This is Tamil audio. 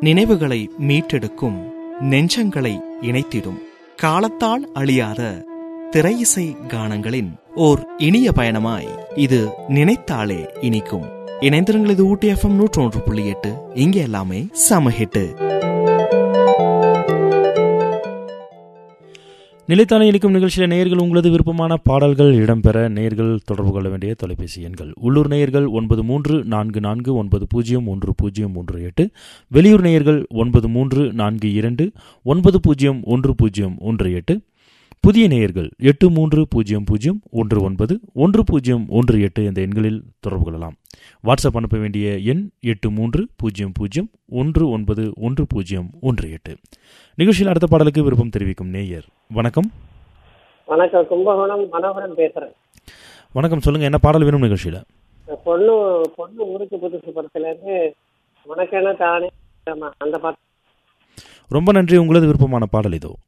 நினைவுகளை மீட்டெடுக்கும் நெஞ்சங்களை இணைத்திடும் காலத்தால் அழியாத திரையிசை கானங்களின் ஓர் இனிய பயணமாய் இது நினைத்தாலே இனிக்கும் இணைந்திருங்கள் இது ஊட்டி எஃப்எம் நூற்றொன்று புள்ளி எட்டு இங்க எல்லாமே சம ஹிட்டு நிலைத்தான இனிக்கும் நிகழ்ச்சியில் நேயர்கள் உங்களது விருப்பமான பாடல்கள் இடம்பெற நேயர்கள் தொடர்பு கொள்ள வேண்டிய தொலைபேசி எண்கள் உள்ளூர் நேயர்கள் ஒன்பது மூன்று நான்கு நான்கு ஒன்பது பூஜ்ஜியம் ஒன்று பூஜ்ஜியம் ஒன்று எட்டு வெளியூர் நேயர்கள் ஒன்பது மூன்று நான்கு இரண்டு ஒன்பது பூஜ்ஜியம் ஒன்று பூஜ்ஜியம் ஒன்று எட்டு புதிய நேயர்கள் எட்டு மூன்று பூஜ்ஜியம் பூஜ்ஜியம் ஒன்று ஒன்பது ஒன்று பூஜ்ஜியம் ஒன்று எட்டு என்ற எண்களில் தொடர்பு கொள்ளலாம் வாட்ஸ்அப் அனுப்ப வேண்டிய எண் எட்டு மூன்று பூஜ்ஜியம் பூஜ்ஜியம் ஒன்று ஒன்பது ஒன்று பூஜ்ஜியம் ஒன்று எட்டு நிகழ்ச்சியில் அடுத்த பாடலுக்கு விருப்பம் தெரிவிக்கும் நேயர் வணக்கம் வணக்கம் கும்பகோணம் மனோகரன் பேசுறேன் வணக்கம் சொல்லுங்க என்ன பாடல் வேணும் நிகழ்ச்சியில் இந்த பொண்ணு பொண்ணு ஊருக்கு புதுசு படத்துல இருந்து உனக்கென தானே ஆமா, அந்த பாட்டு ரொம்ப நன்றி உங்களது விருப்பமான பாடல் இதோ